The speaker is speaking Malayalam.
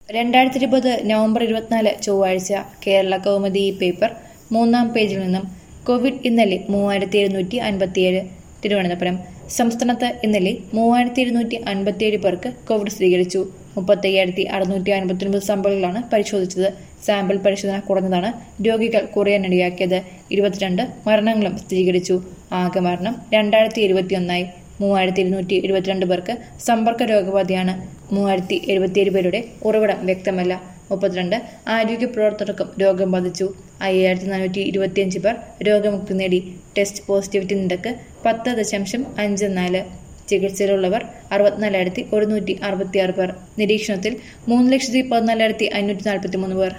രണ്ടായിരത്തി ഇരുപത് നവംബർ ഇരുപത്തിനാല് ചൊവ്വാഴ്ച കേരള കൗമുദി പേപ്പർ മൂന്നാം പേജിൽ നിന്നും കോവിഡ് ഇന്നലെ മൂവായിരത്തി എഴുന്നൂറ്റി അൻപത്തിയേഴ് തിരുവനന്തപുരം സംസ്ഥാനത്ത് ഇന്നലെ മൂവായിരത്തി എഴുന്നൂറ്റി അൻപത്തിയേഴ് പേർക്ക് കോവിഡ് സ്ഥിരീകരിച്ചു മുപ്പത്തയ്യായിരത്തി അറുന്നൂറ്റി അൻപത്തിയൊൻപത് സാമ്പിളുകളാണ് പരിശോധിച്ചത് സാമ്പിൾ പരിശോധന കുറഞ്ഞതാണ് രോഗികൾ കുറയാനിടയാക്കിയത് ഇരുപത്തിരണ്ട് മരണങ്ങളും സ്ഥിരീകരിച്ചു ആകെ മരണം രണ്ടായിരത്തി ഇരുപത്തിയൊന്നായി മൂവായിരത്തി ഇരുന്നൂറ്റി എഴുപത്തിരണ്ട് പേർക്ക് സമ്പർക്ക രോഗബാധയാണ് മൂവായിരത്തി എഴുപത്തിയേഴ് പേരുടെ ഉറവിടം വ്യക്തമല്ല മുപ്പത്തിരണ്ട് ആരോഗ്യ പ്രവർത്തകർക്കും രോഗം ബാധിച്ചു അയ്യായിരത്തി നാനൂറ്റി ഇരുപത്തിയഞ്ച് പേർ രോഗമുക്തി നേടി ടെസ്റ്റ് പോസിറ്റിവിറ്റി നിരക്ക് പത്ത് ദശാംശം അഞ്ച് നാല് ചികിത്സയിലുള്ളവർ അറുപത്തിനാലായിരത്തി ഒരുന്നൂറ്റി അറുപത്തിയാറ് പേർ നിരീക്ഷണത്തിൽ മൂന്ന് ലക്ഷത്തി പതിനാലായിരത്തി അഞ്ഞൂറ്റി നാൽപ്പത്തി മൂന്ന് പേർ